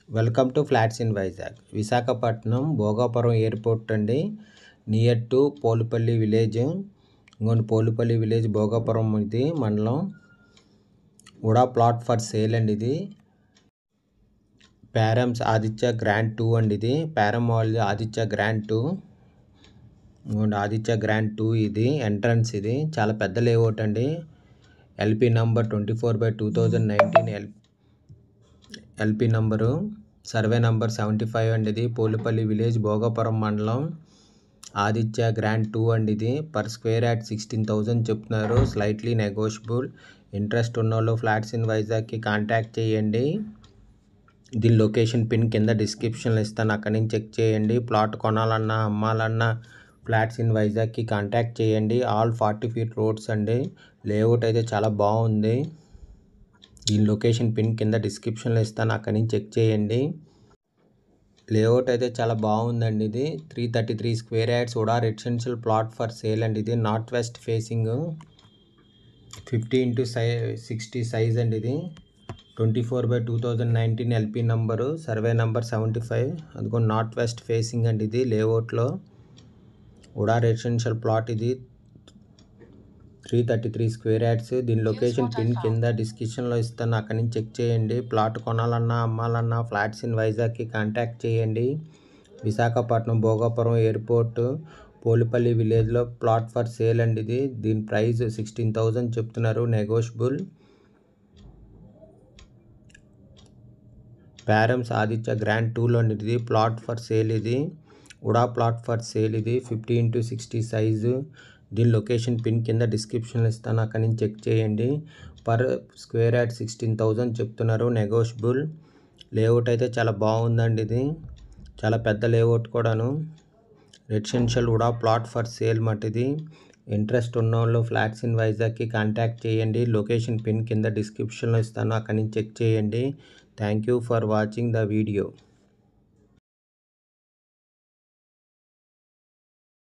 welcome to flats in Vizag Visakhapatnam Bhogapuram airport అండి near to Polupalli village ఇంకోటి Polupalli village Bhogapuram ఇది మండలం ఉడా ప్లాట్ ఫర్ సేల్ అండి ఇది ప్యారమ్స్ ఆదిత్య గ్రాండ్ టూ అండి ఇది ప్యారమ్ వాళ్ళది ఆదిత్య గ్రాండ్ టూ ఇంకోటి ఆదిత్య గ్రాండ్ టూ ఇది ఎంట్రన్స్ ఇది చాలా పెద్ద లేఅవుట్ అండి LP number twenty four by two thousand nineteen L LP number survey number seventy five అండి ఇది పోలుపల్లి విలేజ్ భోగాపురం మండలం ఆదిత్య గ్రాండ్ టూ అండి ఇది per square yard sixteen thousand చెప్తున్నారు స్లైట్లీ నెగోషియబుల్ ఇంట్రెస్ట్ ఉన్నోళ్ళు ఫ్లాట్స్ ఇన్ వైజాగ్కి కాంటాక్ట్ చేయండి దీని లొకేషన్ పిన్ కింద డిస్క్రిప్షన్లో ఇస్తాను అక్కడి నుంచి చెక్ చేయండి ప్లాట్ కొనాలన్నా అమ్మాలన్నా ఫ్లాట్స్ ఇన్ వైజాగ్కి కాంటాక్ట్ చేయండి ఆల్ ఫార్టీ ఫీట్ రోడ్స్ అండి లేఅవుట్ అయితే చాలా బాగుంది దీని లొకేషన్ పిన్ కింద డిస్క్రిప్షన్లో ఇస్తాను అక్కడి నుంచి చెక్ చేయండి లేఅవుట్ అయితే చాలా బాగుందండి ఇది three thirty three square yards UDA residential plot for sale అండి ఇది north west facing fifty into సై సిక్స్టీ సైజ్ అండి ఇది twenty four by two thousand nineteen LP number survey number seventy five అదిగో నార్త్ వెస్ట్ ఫేసింగ్ అండి ఇది లేఅవుట్లో UDA residential plot ఇది three thirty three square yards దీని లొకేషన్ పిన్ కింద డిస్క్రిప్షన్లో ఇస్తాను అక్కడి నుంచి చెక్ చేయండి ప్లాట్ కొనాలన్నా అమ్మాలన్నా ఫ్లాట్స్ ఇన్ వైజాగ్కి కాంటాక్ట్ చేయండి విశాఖపట్నం భోగాపురం ఎయిర్పోర్ట్ పోలిపల్లి విలేజ్లో ప్లాట్ ఫర్ సేల్ అండి ఇది దీని ప్రైస్ సిక్స్టీన్ థౌజండ్ చెప్తున్నారు నెగోషియబుల్ ప్యారమ్స్ ఆదిత్య గ్రాండ్ టూలో ఇది ప్లాట్ ఫర్ సేల్ ఇది ఉడా ప్లాట్ ఫర్ సేల్ ఇది ఫిఫ్టీ ఇంటూ సిక్స్టీ సైజు దీని లొకేషన్ పిన్ కింద డిస్క్రిప్షన్లో ఇస్తాను అక్కడి నుంచి చెక్ చేయండి per square yard sixteen thousand చెప్తున్నారు నెగోషియబుల్ లేఅవుట్ అయితే చాలా బాగుందండి ఇది చాలా పెద్ద లేఅవుట్ కూడాను residential UDA plot for sale మటిది ఇంట్రెస్ట్ ఉన్న వాళ్ళు ఫ్లాట్స్ ఇన్ వైజాగ్కి కాంటాక్ట్ చేయండి లొకేషన్ పిన్ కింద డిస్క్రిప్షన్లో ఇస్తాను అక్కడి నుంచి చెక్ చేయండి thank you for watching the video